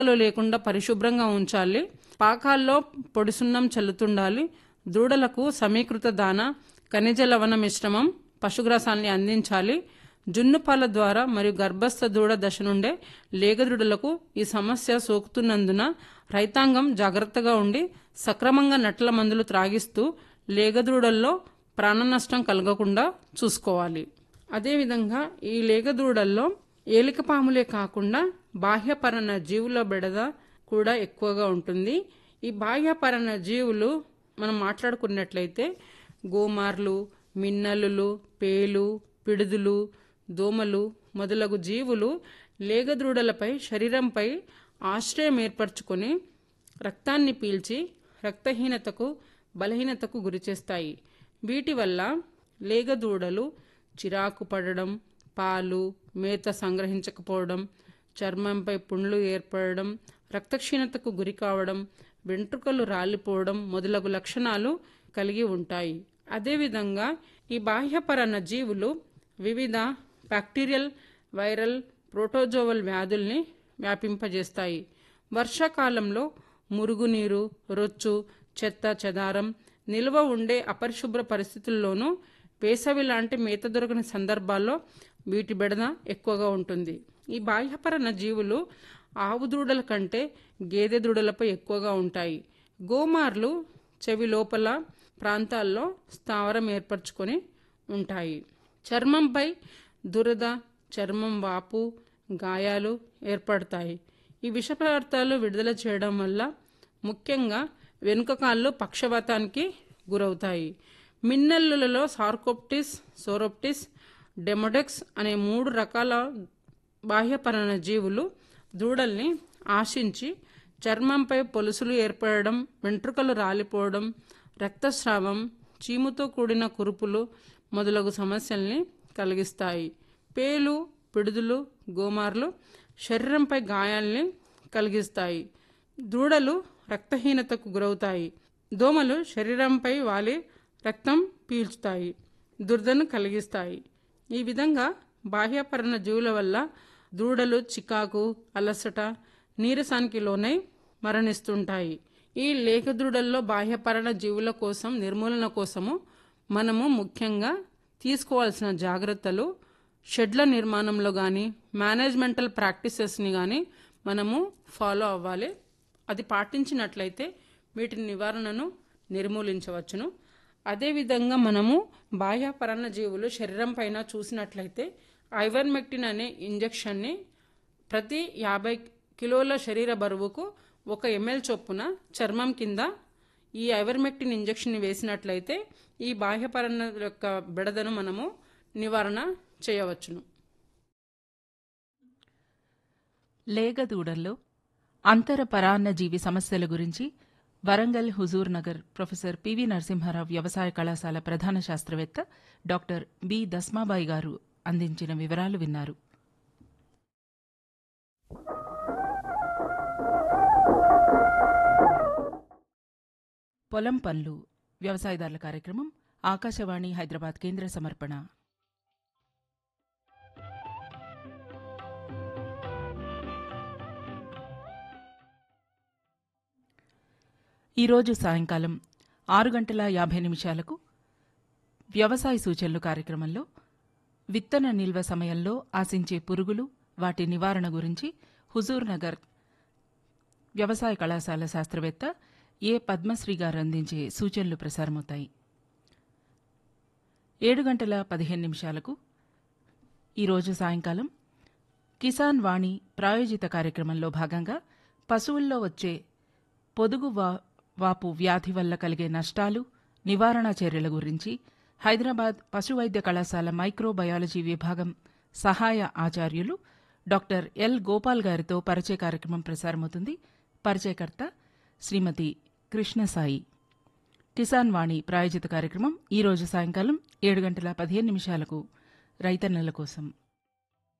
లో లేకుండా పరిశుభ్రంగా ఉంచాలి పాకాల్లో పొడి సున్నం చల్లుతుండాలి దూడలకు సమీకృత దాన ఖనిజ లవణ మిశ్రమం పశుగ్రాసాన్ని అందించాలి జున్ను పాల ద్వారా మరియు గర్భస్థ దూడ దశ నుండే లేగదూడలకు ఈ సమస్య సోకుతున్నందున రైతాంగం జాగ్రత్తగా ఉండి సక్రమంగా నట్ల మందులు త్రాగిస్తూ లేగదూడల్లో ప్రాణ నష్టం కలగకుండా చూసుకోవాలి అదేవిధంగా ఈ లేగదూడల్లో ఏలికపాములే కాకుండా బాహ్యపరణ జీవుల బెడద కూడా ఎక్కువగా ఉంటుంది ఈ బాహ్యపరణ జీవులు మనం మాట్లాడుకున్నట్లయితే గోమార్లు మిన్నలులు పేలు పిడుదులు దోమలు మొదలగు జీవులు లేగదూడలపై శరీరంపై ఆశ్రయం ఏర్పరచుకొని రక్తాన్ని పీల్చి రక్తహీనతకు బలహీనతకు గురిచేస్తాయి వీటి వల్ల లేగదూడలు చిరాకు పడడం పాలు మేత సంగ్రహించకపోవడం చర్మంపై పుండ్లు ఏర్పడడం రక్తక్షీణతకు గురి కావడం వెంట్రుకలు రాలిపోవడం మొదలగు లక్షణాలు కలిగి ఉంటాయి అదేవిధంగా ఈ బాహ్యపరణ జీవులు వివిధ బ్యాక్టీరియల్ వైరల్ ప్రోటోజోవల్ వ్యాధుల్ని వ్యాపింపజేస్తాయి వర్షాకాలంలో మురుగునీరు రొచ్చు చెత్త చెదారం నిల్వ ఉండే అపరిశుభ్ర పరిస్థితుల్లోనూ వేసవి లాంటి మేత దొరకని సందర్భాల్లో వీటి బెడద ఎక్కువగా ఉంటుంది ఈ బాహ్యపరణ జీవులు ఆవు దూడల కంటే గేదె దూడలపై ఎక్కువగా ఉంటాయి గోమార్లు చెవి లోపల ప్రాంతాల్లో స్థావరం ఏర్పరచుకొని ఉంటాయి చర్మంపై దురద చర్మం వాపు గాయాలు ఏర్పడతాయి ఈ విష పదార్థాలు విడుదల చేయడం వల్ల ముఖ్యంగా వెనుక కాళ్ళు పక్షవాతానికి గురవుతాయి మిన్నెల్లులలో సార్కోప్టిస్ సోరోప్టిస్ డెమోడెక్స్ అనే మూడు రకాల బాహ్యపరణ జీవులు దూడల్ని ఆశించి చర్మంపై పొలుసులు ఏర్పడడం వెంట్రుకలు రాలిపోవడం రక్తస్రావం చీముతో కూడిన కురుపులు మొదలగు సమస్యల్ని కలిగిస్తాయి పేలు పిడుదులు గోమార్లు శరీరంపై గాయాల్ని కలిగిస్తాయి దూడలు రక్తహీనతకు గురవుతాయి దోమలు శరీరంపై వాలి రక్తం పీల్చుతాయి దుర్దను కలిగిస్తాయి ఈ విధంగా బాహ్యపరణ జీవుల వల్ల దూడలు చికాకు అలసట నీరసానికి లోనై మరణిస్తుంటాయి ఈ లేక దూడల్లో బాహ్యపరణ జీవుల కోసం నిర్మూలన కోసము మనము ముఖ్యంగా తీసుకోవాల్సిన జాగ్రత్తలు షెడ్ల నిర్మాణంలో కానీ మేనేజ్మెంటల్ ప్రాక్టీసెస్ని కానీ మనము ఫాలో అవ్వాలి అది పాటించినట్లయితే వీటి నివారణను నిర్మూలించవచ్చును అదేవిధంగా మనము బాహ్యపరణ జీవులు శరీరం పైన చూసినట్లయితే ఐవర్మెక్టిన్ అనే ఇంజెక్షన్ని ప్రతి యాభై కిలోల శరీర బరువుకు ఒక ఎంఎల్ చొప్పున చర్మం కింద ఈ ఐవర్మెక్టిన్ ఇంజెక్షన్ వేసినట్లయితే ఈ బాహ్యపరణ యొక్క బెడదను మనము నివారణ చేయవచ్చును లేగదూడల్లో అంతర పరాన్నజీవి సమస్యల గురించి వరంగల్ హుజూర్ నగర్ ప్రొఫెసర్ పివి నరసింహారావు వ్యవసాయ కళాశాల ప్రధాన శాస్త్రవేత్త డాక్టర్ బి దస్మాబాయి గారు అందించిన వివరాలు విన్నారు పొలం పనులు వ్యవసాయదారుల కార్యక్రమం ఆకాశవాణి హైదరాబాద్ కేంద్ర సమర్పణ ఈరోజు సాయంకాలం ఆరు గంటల యాభై నిమిషాలకు వ్యవసాయ సూచనలు కార్యక్రమంలో విత్తన నిల్వ సమయంలో ఆశించే పురుగులు వాటి నివారణ గురించి హుజూర్ నగర్ వ్యవసాయ కళాశాల శాస్త్రవేత్త ఏ పద్మశ్రీ గారు అందించే సూచనలు ప్రసారమవుతాయి ఏడు గంటల పదిహేను నిమిషాలకు ఈరోజు సాయంకాలం కిసాన్ వాణి ప్రాయోజిత కార్యక్రమంలో భాగంగా పశువుల్లో వచ్చే పొదుగు వా వాపు వ్యాధి వల్ల కలిగే నష్టాలు నివారణ చర్యల గురించి హైదరాబాద్ పశువైద్య కళాశాల మైక్రోబయాలజీ విభాగం సహాయ ఆచార్యులు డాక్టర్ ఎల్ గోపాల్ గారితో పరిచయ కార్యక్రమం ప్రసారమవుతుంది పరిచయకర్త శ్రీమతి కృష్ణసాయి కిసాన్ వాణి ప్రాయోజిత కార్యక్రమం ఈరోజు సాయంకాలం ఏడు గంటల పదిహేను నిమిషాలకు రైతన్నల కోసం